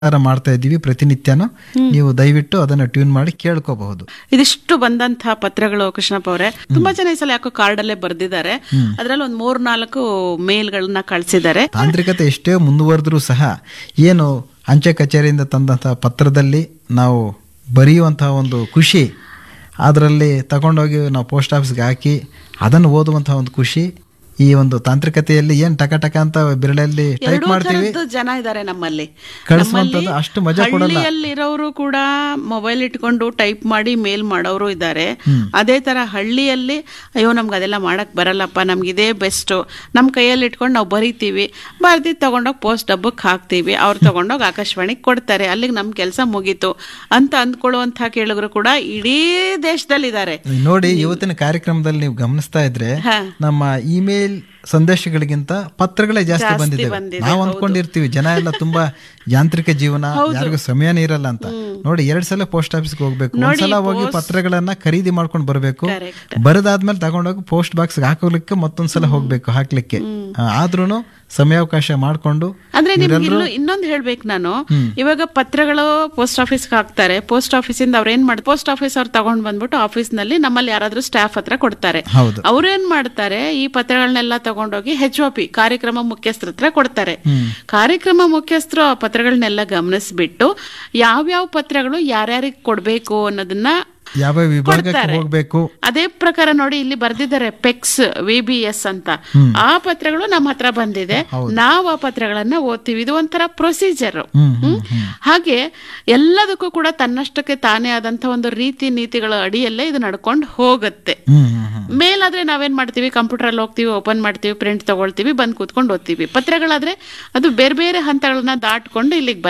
ಪ್ರಸಾರ ಮಾಡ್ತಾ ಇದ್ದೀವಿ ಪ್ರತಿನಿತ್ಯನೂ ನೀವು ದಯವಿಟ್ಟು ಅದನ್ನ ಟ್ಯೂನ್ ಮಾಡಿ ಕೇಳ್ಕೋಬಹುದು ಇದಿಷ್ಟು ಬಂದಂತಹ ಪತ್ರಗಳು ಕೃಷ್ಣಪ್ಪ ಅವರೇ ತುಂಬಾ ಜನ ಈ ಸಲ ಯಾಕೋ ಕಾರ್ಡ್ ಅಲ್ಲೇ ಬರ್ದಿದ್ದಾರೆ ಅದ್ರಲ್ಲಿ ಒಂದ್ ಮೂರ್ ನಾಲ್ಕು ಮೇಲ್ಗಳನ್ನ ಕಳ್ಸಿದ್ದಾರೆ ತಾಂತ್ರಿಕತೆ ಎಷ್ಟೇ ಮುಂದುವರೆದ್ರೂ ಸಹ ಏನು ಅಂಚೆ ಕಚೇರಿಯಿಂದ ತಂದಂತಹ ಪತ್ರದಲ್ಲಿ ನಾವು ಬರೆಯುವಂತಹ ಒಂದು ಖುಷಿ ಅದರಲ್ಲಿ ತಗೊಂಡೋಗಿ ನಾವು ಪೋಸ್ಟ್ ಆಫೀಸ್ಗೆ ಹಾಕಿ ಅದನ್ನು ಓದುವಂತಹ ಒಂದು ಖುಷಿ ಈ ಒಂದು ತಾಂತ್ರಿಕತೆಯಲ್ಲಿ ಏನು ಟಕ ಟಕ ಅಂತ ಬಿರಳಲ್ಲಿ ಟೈಪ್ ಎರಡೂ ಮಾಡ್ತೀವಿ ಥರದ್ದು ಜನ ಇದ್ದಾರೆ ನಮ್ಮಲ್ಲಿ ಕಳಿಸುವಂಥದ್ದು ನಮ್ಮಲ್ಲಿ ಅಷ್ಟು ಮಜಾ ಕೊಡಲ್ಲ ಹಳ್ಳಿಯಲ್ಲಿರೋರು ಕೂಡ ಮೊಬೈಲ್ ಇಟ್ಕೊಂಡು ಟೈಪ್ ಮಾಡಿ ಮೇಲ್ ಮಾಡೋರು ಇದ್ದಾರೆ ಅದೇ ತರ ಹಳ್ಳಿಯಲ್ಲಿ ಅಯ್ಯೋ ನಮ್ಗೆ ಅದೆಲ್ಲ ಮಾಡಕ್ ಬರಲ್ಲಪ್ಪ ನಮ್ಗೆ ಇದೇ ಬೆಸ್ಟ್ ನಮ್ಮ ಕೈಯಲ್ಲಿ ಇಟ್ಕೊಂಡು ನಾವು ಬರಿತೀವಿ ಬರ್ದಿ ತಗೊಂಡೋಗಿ ಪೋಸ್ಟ್ ಡಬ್ಬಕ್ಕೆ ಹಾಕ್ತೀವಿ ಅವ್ರು ತಗೊಂಡೋಗಿ ಆಕಾಶವಾಣಿಗೆ ಕೊಡ್ತಾರೆ ಅಲ್ಲಿಗೆ ನಮ್ಮ ಕೆಲಸ ಮುಗೀತು ಅಂತ ಅಂದ್ಕೊಳ್ಳುವಂಥ ಕೇಳಿದ್ರು ಕೂಡ ಇಡೀ ದೇಶದಲ್ಲಿದ್ದಾರೆ ನೋಡಿ ಇವತ್ತಿನ ಕಾರ್ಯಕ್ರಮದಲ್ಲಿ ನೀವು ಗಮನಿಸ್ತಾ ಇದ್ರೆ ಹಾ. ನಮ್ಮ ಇಮೇಲ್ ಸಂದೇಶಗಳಿಗಿಂತ ಪತ್ರಗಳೇ ಜಾಸ್ತಿ ಬಂದಿದೆ ಬಂದಿದೆ, ನಾವು ಅಂದ್ಕೊಂಡಿರ್ತೀವಿ ಜನ ಎಲ್ಲ ತುಂಬಾ ಯಾಂತ್ರಿಕ ಜೀವನ ಯಾರಿಗೂ ಸಮಯನೇ ಇರಲ್ಲ ಅಂತ ನೋಡಿ ಎರಡ್ ಸಲ ಪೋಸ್ಟ್ ಆಫೀಸ್ಗೆ ಹೋಗ್ಬೇಕು ಒಂದ್ಸಲ ಹೋಗಿ ಪತ್ರಗಳನ್ನ ಖರೀದಿ ಮಾಡ್ಕೊಂಡು ಬರ್ಬೇಕು Correct. ಬರದಾದ್ಮೇಲೆ ತಗೊಂಡೋಗಿ ಪೋಸ್ಟ್ ಬಾಕ್ಸ್ ಹಾಕೋಲಿಕ್ಕೆ ಮತ್ತೊಂದ್ಸಲ ಹೋಗ್ಬೇಕು ಹಾಕ್ಲಿಕ್ಕೆ ಆದ್ರೂ ಸಮಯಾವಕಾಶ ಮಾಡ್ಕೊಂಡು ಅಂದ್ರೆ ನಿಮ್ಗೆ ಇಲ್ಲೂ ಇನ್ನೊಂದು ಹೇಳ್ಬೇಕು ನಾನು ಇವಾಗ ಪತ್ರಗಳು ಪೋಸ್ಟ್ ಆಫೀಸ್ಗೆ ಹಾಕ್ತಾರೆ ಪೋಸ್ಟ್ ಆಫೀಸಿಂದ ಅವ್ರು ಏನ್ ಮಾಡ್ತಾರೆ ಪೋಸ್ಟ್ ಆಫೀಸ್ ಅವ್ರು ತಗೊಂಡ್ ಬಂದ್ಬಿಟ್ಟು ಆಫೀಸ್ ನಲ್ಲಿ ನಮ್ಮಲ್ಲಿ ಯಾರಾದ್ರೂ ಸ್ಟಾಫ್ ಹತ್ರ ಕೊಡ್ತಾರೆ ಹೌದು ಅವ್ರೇನ್ ಮಾಡ್ತಾರೆ ಈ ಪತ್ರಗಳನ್ನೆಲ್ಲ ತಗೊಂಡೋಗಿ ಹೆಚ್ ಒ ಪಿ ಕಾರ್ಯಕ್ರಮ ಮುಖ್ಯಸ್ಥರ ಹತ್ರ ಕೊಡ್ತಾರೆ ಕಾರ್ಯಕ್ರಮ ಮುಖ್ಯಸ್ಥರು ಆ ಪತ್ರಗಳನ್ನೆಲ್ಲ ಗಮನಿಸ್ಬಿಟ್ಟು ಯಾವ್ಯಾವ ಪತ್ರಗಳು ಯಾರ್ಯಾರಿಗೆ ಕೊಡ್ಬೇಕು ಅನ್ನೋದನ್ನ ಯಾವ ವಿಭಾಗಕ್ಕೆ ಕೊಡ್ತಾರೆ. ಹೋಗ್ಬೇಕು ಅದೇ ಪ್ರಕಾರ ನೋಡಿ ಇಲ್ಲಿ ಬರ್ದಿದ್ದಾರೆ ಪೆಕ್ಸ್ ವಿ ಬಿ ಎಸ್ ಅಂತ ಆ ಪತ್ರಗಳು ನಮ್ಮ ಹತ್ರ ಬಂದಿದೆ ನಾವು ಆ ಪತ್ರಗಳನ್ನ ಓದ್ತೀವಿ ಇದು ಒಂಥರ ಪ್ರೊಸೀಜರ್ ಹ್ಮ್ ಹ್ಮ್ ಹ್ಮ್ ಹಾಗೆ ಎಲ್ಲದಕ್ಕೂ ಕೂಡ ತನ್ನಷ್ಟಕ್ಕೆ ತಾನೇ ಆದಂತ ಒಂದು ರೀತಿ ನೀತಿಗಳ ಅಡಿಯಲ್ಲೇ ಇದು ನಡ್ಕೊಂಡು ಹೋಗುತ್ತೆ ಹ್ಮ್ ಹ್ಮ್ ಹ್ಮ್ ಮೇಲಾದ್ರೆ ನಾವೇನ್ ಮಾಡ್ತೀವಿ ಕಂಪ್ಯೂಟರ್ ಅಲ್ಲಿ ಹೋಗ್ತೀವಿ ಓಪನ್ ಮಾಡ್ತೀವಿ ಪ್ರಿಂಟ್ ತಗೊಳ್ತೀವಿ ಬಂದ್ ಕೂತ್ಕೊಂಡು ಓದ್ತೀವಿ ಪತ್ರಗಳಾದ್ರೆ ಅದು ಬೇರೆ ಬೇರೆ ಹಂತಗಳನ್ನ ದಾಟ್ಕೊಂಡು ಇಲ್ಲಿಗೆ